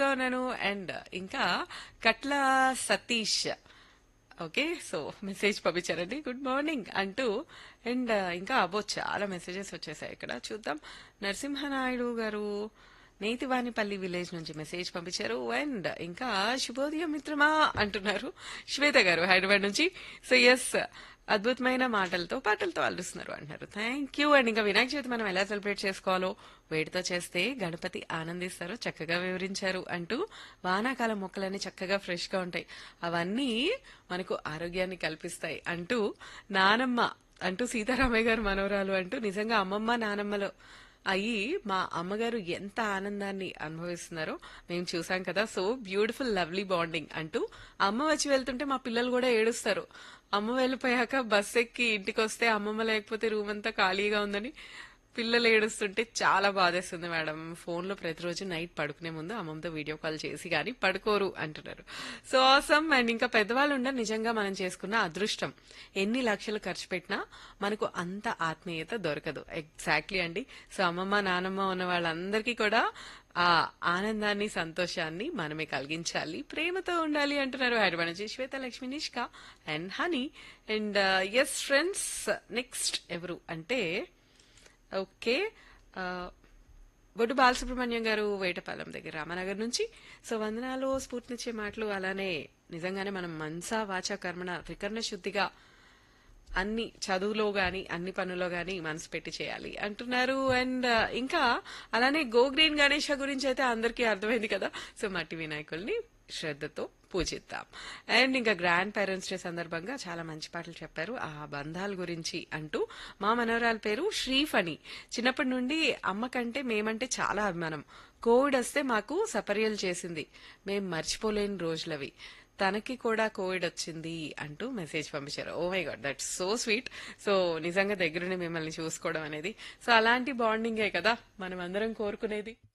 గా ఉన్నాను అండ్ ఇంకా Katla Satish okay so message పంపించారండి గుడ్ మార్నింగ్ అంటూ అండ్ ఇంకా అబ్బో చాలా మెసేజెస్ వచ్చేసాయి ఇక్కడ చూద్దాం నరసింహనాయుడు గారు నేతివానిపల్లి విలేజ్ నుంచి మెసేజ్ పంపించారు అండ్ ఇంకా శుభోదయం మిత్రమా అంటున్నారు శ్వేత గారు హైదరాబాద్ నుంచి సో ఎస్ అద్భుతమైన మాటలతో పాటలతో అల్లుస్తున్నారు అంటున్నారు థ్యాంక్ యూ అండ్ ఇంకా వినాయక చవితి మనం ఎలా సెలబ్రేట్ చేసుకోవాలో వేడితో చేస్తే గణపతి ఆనందిస్తారు చక్కగా వివరించారు అంటూ వానాకాలం మొక్కలన్నీ చక్కగా ఫ్రెష్ గా ఉంటాయి అవన్నీ మనకు ఆరోగ్యాన్ని కల్పిస్తాయి అంటూ నానమ్మ అంటూ సీతారామయ్య గారు మనవరాలు అంటూ నిజంగా అమ్మమ్మ నానమ్మలో అయ్యి మా అమ్మగారు ఎంత ఆనందాన్ని అనుభవిస్తున్నారో మేము చూసాం కదా సో బ్యూటిఫుల్ లవ్లీ బాండింగ్ అంటూ అమ్మ వచ్చి వెళ్తుంటే మా పిల్లలు కూడా ఏడుస్తారు అమ్మ వెళ్ళిపోయాక బస్ ఎక్కి ఇంటికి వస్తే అమ్మమ్మ లేకపోతే రూమ్ అంతా ఖాళీగా ఉందని పిల్లలు ఏడుస్తుంటే చాలా బాధేస్తుంది మేడం ఫోన్ లో ప్రతిరోజు నైట్ పడుకునే ముందు అమ్మమ్మతో వీడియో కాల్ చేసి గానీ పడుకోరు అంటున్నారు సో ఆసమ్ అండ్ ఇంకా పెద్దవాళ్ళు ఉండ నిజంగా మనం చేసుకున్న అదృష్టం ఎన్ని లక్షలు ఖర్చు పెట్టినా మనకు అంత ఆత్మీయత దొరకదు ఎగ్జాక్ట్లీ అండి సో అమ్మమ్మ నానమ్మ ఉన్న వాళ్ళందరికీ కూడా ఆ ఆనందాన్ని సంతోషాన్ని మనమే కలిగించాలి ప్రేమతో ఉండాలి అంటున్నారు హైదరాబాద్ నుంచి Swetha Lakshmi Nishka and Honey and S friends next ఎవరు అంటే ఓకే ఆ, బొడ్డు బాలసుబ్రహ్మణ్యం గారు వేటపాలెం దగ్గర రామనగర్ నుంచి సో వందనాలు స్ఫూర్తినిచ్చే మాటలు అలానే నిజంగానే మనం మనసా వాచా కర్మణ త్రికరణ శుద్ధిగా అన్ని చదువులో గాని అన్ని పనుల్లో గాని మనసు పెట్టి చేయాలి అంటున్నారు అండ్ ఇంకా అలానే గో గ్రీన్ గణేష గురించి అయితే అందరికీ అర్థమైంది కదా సో మట్టి వినాయకుల్ని శ్రద్ధతో పూజిద్దాం అండ్ ఇంకా గ్రాండ్ పేరెంట్స్ డే సందర్భంగా చాలా మంచి పాటలు చెప్పారు ఆ బంధాల గురించి అంటూ మా మనవరాల పేరు శ్రీఫణి చిన్నప్పటి నుండి అమ్మ కంటే మేమంటే చాలా అభిమానం కోవిడ్ వస్తే మాకు సపర్యలు చేసింది మేం మర్చిపోలేని రోజులవి తనకి కూడా కోవిడ్ వచ్చింది అంటూ మెసేజ్ పంపించారు oh my God that's so sweet so నిజంగా దగ్గరుండి మిమ్మల్ని చూసుకోవడం అనేది సో అలాంటి బాండింగే కదా మనం అందరం కోరుకునేది